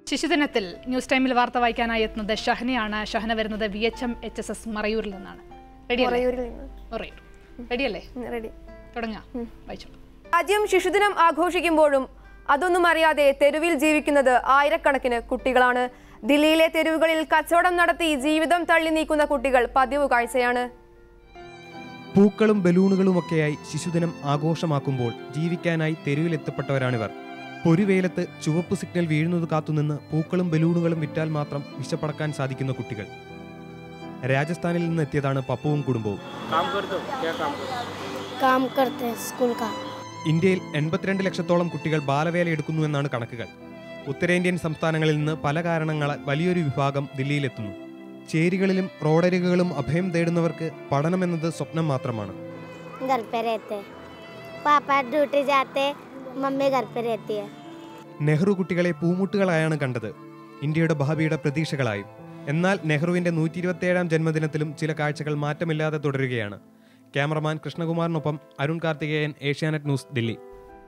ശിശുദിനത്തിൽ news ടൈമിൽ വാർത്ത വായിക്കാനായി എത്തുന്നത് ഷഹനയാണ് ഷഹന വരുന്നത് V H M H S S മറയൂരിൽ നിന്നാണ് റെഡിയല്ലേ മറയൂരിൽ നിന്ന് മറയൂർ റെഡിയല്ലേ റെഡി തുടങ്ങാം വായിച്ചോ രാജ്യം ശിശുദിനം ആഘോഷിക്കുമ്പോഴും അതൊന്നും അറിയാതെ തെരുവിൽ ജീവിക്കുന്നത് ആയിരക്കണക്കിന് കുട്ടികളാണ് ദില്ലിയിലെ തെരുവുകളിൽ കച്ചവടം നടത്തി ജീവിതം തള്ളി നീക്കുന്ന കുട്ടികൾ പതിവ് കാഴ്ചയാണ് പൂക്കളും ബലൂണുകളുമൊക്കെയായി ശിശുദിനം ആഘോഷമാക്കുമ്പോൾ ജീവിക്കാനായി തെരുവിലെത്തപ്പെട്ടവരാണിവർ പൊരുവേലത്ത് ചുവപ്പ് സിഗ്നൽ വീഴുന്നത് കാത്തുനിന്ന് പൂക്കളും ബലൂണുകളും വിറ്റാൽ മാത്രം വിശപ്പടക്കാൻ സാധിക്കുന്ന കുട്ടികൾ രാജസ്ഥാനിൽ നിന്ന് എത്തിയതാണ് പപ്പുവും കുടുംബവും काम करते हो क्या काम करते हो काम करते हैं स्कूल का ഇന്ത്യയിൽ എൺപത്തിരണ്ട് ലക്ഷത്തോളം കുട്ടികൾ ബാലവേല എടുക്കുന്നുവെന്നാണ് കണക്കുകൾ ഉത്തരേന്ത്യൻ സംസ്ഥാനങ്ങളിൽ നിന്ന് പല കാരണങ്ങളാൽ വലിയൊരു വിഭാഗം ദില്ലിയിലെത്തുന്നു ചേരികളിലും റോഡരികുകളും അഭയം തേടുന്നവർക്ക് പഠനമെന്നത് സ്വപ്നം മാത്രമാണ് घर पे रहते हैं पापा ड्यूटी जाते मम्मी घर पे रहती है നെഹ്റു കുട്ടികളെ പൂമുട്ടുകളായാണ് കണ്ടത് ഇന്ത്യയുടെ ഭാവിയുടെ പ്രതീക്ഷകളായും എന്നാൽ നെഹ്റുവിന്റെ നൂറ്റി ഇരുപത്തിയേഴാം ജന്മദിനത്തിലും ചില കാഴ്ചകൾ മാറ്റമില്ലാതെ തുടരുകയാണ് ക്യാമറമാൻ കൃഷ്ണകുമാറിനൊപ്പം അരുൺ കാർത്തികേയൻ ഏഷ്യാനെറ്റ് ന്യൂസ് ദില്ലി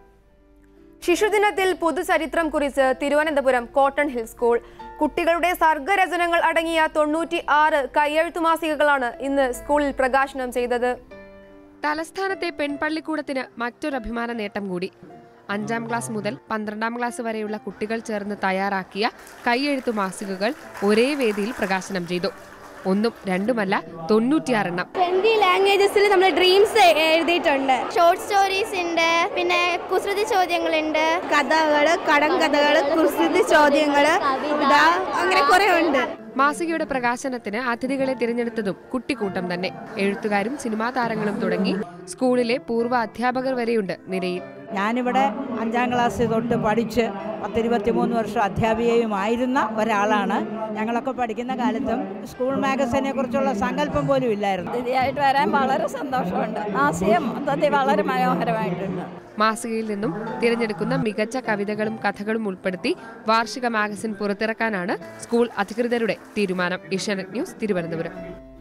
ശിശുദിനത്തിൽ പുതുചരിത്രം കുറിച്ച് തിരുവനന്തപുരം കോട്ടൺ ഹിൽ സ്കൂൾ കുട്ടികളുടെ സർഗരചനകൾ അടങ്ങിയ തൊണ്ണൂറ്റി ആറ് കയ്യെഴുത്തു മാസികകളാണ് ഇന്ന് സ്കൂളിൽ പ്രകാശനം ചെയ്തത് തലസ്ഥാനത്തെ പെൺപള്ളിക്കൂടത്തിന് മറ്റൊരു അഭിമാന നേട്ടം കൂടി അഞ്ചാം ക്ലാസ് മുതൽ പന്ത്രണ്ടാം ക്ലാസ് വരെയുള്ള കുട്ടികൾ ചേർന്ന് തയ്യാറാക്കിയ കൈയെഴുത്തു മാസികകൾ ഒരേ വേദിയിൽ പ്രകാശനം ചെയ്തു ഒന്നും രണ്ടുമല്ല തൊണ്ണൂറ്റിയാറെണ്ണം ട്വന്റി ലാംഗ്വേജസിൽ നമ്മൾ ഡ്രീംസ് എഴുതിയിട്ടുണ്ട് ഷോർട്ട് സ്റ്റോറീസ് ഉണ്ട് പിന്നെ കുസൃതി ചോദ്യങ്ങളുണ്ട് കഥകൾ കടങ്കഥകൾ കുസൃതി ചോദ്യങ്ങൾ ഇതാ അങ്ങനെ കുറെ ഉണ്ട് മാസികയുടെ പ്രകാശനത്തിന് അതിഥികളെ തിരഞ്ഞെടുത്തതും കുട്ടിക്കൂട്ടം തന്നെ എഴുത്തുകാരും സിനിമാ താരങ്ങളും തുടങ്ങി സ്കൂളിലെ പൂർവ്വ അധ്യാപകർ വരെയുണ്ട് നിരയിൽ ഞാനിവിടെ അഞ്ചാം ക്ലാസ് തൊട്ട് പഠിച്ച് പത്തിരുപത്തിമൂന്ന് വർഷം അധ്യാപികയുമായിരുന്ന ഒരാളാണ് ഞങ്ങളൊക്കെ പഠിക്കുന്ന കാലത്തും സ്കൂൾ മാഗസിനെ കുറിച്ചുള്ള സങ്കല്പം പോലും ഇല്ലായിരുന്നു ഇതിയായിട്ട് വരാൻ വളരെ സന്തോഷമുണ്ട് ആശയം മൊത്തത്തിൽ വളരെ മനോഹരമായിട്ടുണ്ട് മാസികയിൽ നിന്നും തിരഞ്ഞെടുക്കുന്ന മികച്ച കവിതകളും കഥകളും ഉൾപ്പെടുത്തി വാർഷിക മാഗസിൻ പുറത്തിറക്കാനാണ് സ്കൂൾ അധികൃതരുടെ തീരുമാനം ഏഷ്യാനെറ്റ് ന്യൂസ് തിരുവനന്തപുരം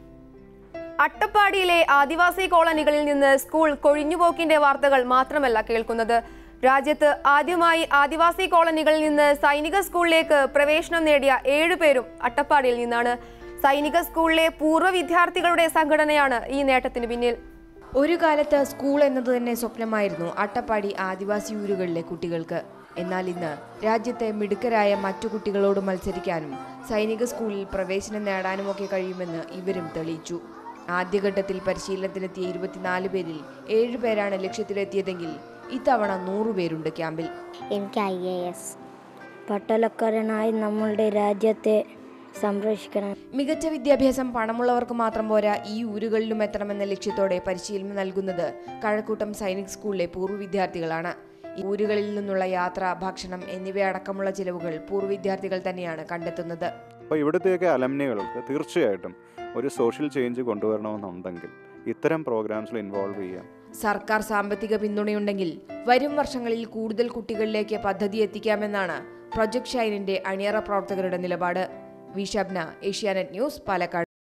അട്ടപ്പാടിയിലെ ആദിവാസി കോളനികളിൽ നിന്ന് സ്കൂൾ കൊഴിഞ്ഞുപോക്കിന്റെ വാർത്തകൾ മാത്രമല്ല കേൾക്കുന്നത് രാജ്യത്ത് ആദ്യമായി ആദിവാസി കോളനികളിൽ നിന്ന് സൈനിക സ്കൂളിലേക്ക് പ്രവേശനം നേടിയ ഏഴുപേരും അട്ടപ്പാടിയിൽ നിന്നാണ് സൈനിക സ്കൂളിലെ പൂർവ്വ വിദ്യാർത്ഥികളുടെ സംഘടനയാണ് ഈ നേട്ടത്തിന് പിന്നിൽ ഒരു കാലത്ത് സ്കൂൾ എന്നത് തന്നെ സ്വപ്നമായിരുന്നു അട്ടപ്പാടി ആദിവാസി ഊരുകളിലെ കുട്ടികൾക്ക് എന്നാൽ ഇന്ന് രാജ്യത്തെ മിടുക്കരായ മറ്റു കുട്ടികളോട് മത്സരിക്കാനും സൈനിക സ്കൂളിൽ പ്രവേശനം നേടാനുമൊക്കെ കഴിയുമെന്ന് ഇവരും തെളിയിച്ചു ആദ്യഘട്ടത്തിൽ പരിശീലനത്തിനെത്തിയ ഇരുപത്തിനാല് പേരിൽ ഏഴുപേരാണ് ലക്ഷ്യത്തിലെത്തിയതെങ്കിൽ ഇത്തവണ നൂറുപേരുണ്ട് ക്യാമ്പിൽ എനിക്ക് ഐ എ എസ് പട്ടാളക്കാരനായി നമ്മളുടെ രാജ്യത്തെ സംരക്ഷിക്കണം മികച്ച വിദ്യാഭ്യാസം പണമുള്ളവർക്ക് മാത്രം പോരാ ഈ ഊരുകളിലും എത്തണമെന്ന ലക്ഷ്യത്തോടെ പരിശീലനം നൽകുന്നത് കഴക്കൂട്ടം സൈനിക് സ്കൂളിലെ പൂർവ്വ വിദ്യാർത്ഥികളാണ് ഈ ഊരുകളിൽ നിന്നുള്ള യാത്ര ഭക്ഷണം എന്നിവയടക്കമുള്ള ചിലവുകൾ പൂർവ്വ വിദ്യാർത്ഥികൾ തന്നെയാണ് കണ്ടെത്തുന്നത് അപ്പോൾ ഇവിടുത്തെയൊക്കെ അലംനികൾക്ക് തീർച്ചയായിട്ടും ഒരു സോഷ്യൽ ചേഞ്ച് കൊണ്ടുവരണമെന്നുണ്ടെങ്കിൽ ഇത്തരം പ്രോഗ്രാംസിൽ ഇൻവോൾവ് ചെയ്യാം സർക്കാർ സാമ്പത്തിക പിന്തുണയുണ്ടെങ്കിൽ വരും വർഷങ്ങളിൽ കൂടുതൽ കുട്ടികളിലേക്ക് പദ്ധതി എത്തിക്കാമെന്നാണ് പ്രൊജക്ട് ഷൈനിന്റെ അണിയറ പ്രവർത്തകരുടെ നിലപാട് വി ഷബ്ന ഏഷ്യാനെറ്റ് ന്യൂസ് പാലക്കാട്